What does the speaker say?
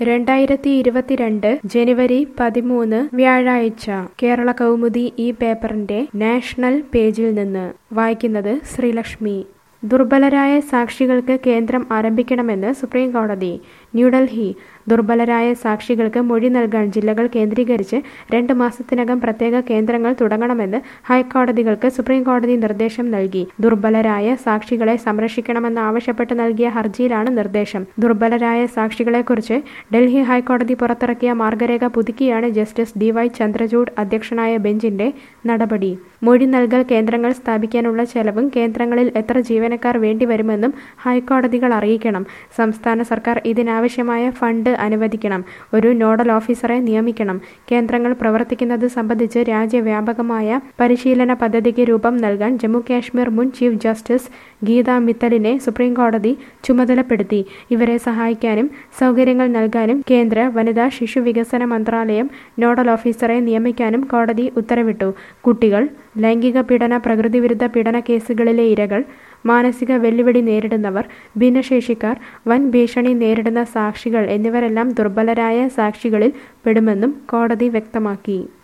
രണ്ടായിരത്തി ഇരുപത്തിരണ്ട് ജനുവരി പതിമൂന്ന് വ്യാഴാഴ്ച കേരള കൗമുദി ഈ പേപ്പറിന്റെ നാഷണൽ പേജിൽ നിന്ന് വായിക്കുന്നത് ശ്രീലക്ഷ്മി ദുർബലരായ സാക്ഷികൾക്ക് കേന്ദ്രം ആരംഭിക്കണമെന്ന് സുപ്രീം കോടതി ന്യൂഡൽഹി ദുർബലരായ സാക്ഷികൾക്ക് മൊഴി നൽകാൻ ജില്ലകൾ കേന്ദ്രീകരിച്ച് രണ്ട് മാസത്തിനകം പ്രത്യേക കേന്ദ്രങ്ങൾ തുടങ്ങണമെന്ന് ഹൈക്കോടതികൾക്ക് സുപ്രീം കോടതി നിർദ്ദേശം നൽകി ദുർബലരായ സാക്ഷികളെ സംരക്ഷിക്കണമെന്ന് ആവശ്യപ്പെട്ട് നൽകിയ ഹർജിയിലാണ് നിർദ്ദേശം ദുർബലരായ സാക്ഷികളെക്കുറിച്ച് ഡൽഹി ഹൈക്കോടതി പുറത്തിറക്കിയ മാർഗരേഖ പുതുക്കിയാണ് ജസ്റ്റിസ് ഡി വൈ ചന്ദ്രചൂഡ് അധ്യക്ഷനായ ബെഞ്ചിന്റെ നടപടി മൊഴി നൽകൽ കേന്ദ്രങ്ങൾ സ്ഥാപിക്കാനുള്ള ചെലവും കേന്ദ്രങ്ങളിൽ എത്ര ജീവനക്കാർ വേണ്ടിവരുമെന്നും ഹൈക്കോടതികൾ അറിയിക്കണം സംസ്ഥാന സർക്കാർ ഇതിനാവശ്യമായ ഫണ്ട് അനുവദിക്കണം ഒരു നോഡൽ ഓഫീസറെ നിയമിക്കണം കേന്ദ്രങ്ങൾ പ്രവർത്തിക്കുന്നത് സംബന്ധിച്ച് രാജ്യവ്യാപകമായ പരിശീലന പദ്ധതിക്ക് രൂപം നൽകാൻ ജമ്മു കാശ്മീർ മുൻ ചീഫ് ജസ്റ്റിസ് ഗീത മിത്തലിനെ സുപ്രീം കോടതി ചുമതലപ്പെടുത്തി ഇവരെ സഹായിക്കാനും സൗകര്യങ്ങൾ നൽകാനും കേന്ദ്ര വനിതാ ശിശു വികസന മന്ത്രാലയം നോഡൽ ഓഫീസറെ നിയമിക്കാനും കോടതി ഉത്തരവിട്ടു കുട്ടികൾ ലൈംഗിക പീഡന പ്രകൃതിവിരുദ്ധ പീഡന കേസുകളിലെ ഇരകൾ മാനസിക വെല്ലുവിളി നേരിടുന്നവർ ഭിന്നശേഷിക്കാർ വൻ ഭീഷണി നേരിടുന്ന സാക്ഷികൾ എന്നിവരെല്ലാം ദുർബലരായ സാക്ഷികളിൽ പെടുമെന്നും കോടതി വ്യക്തമാക്കി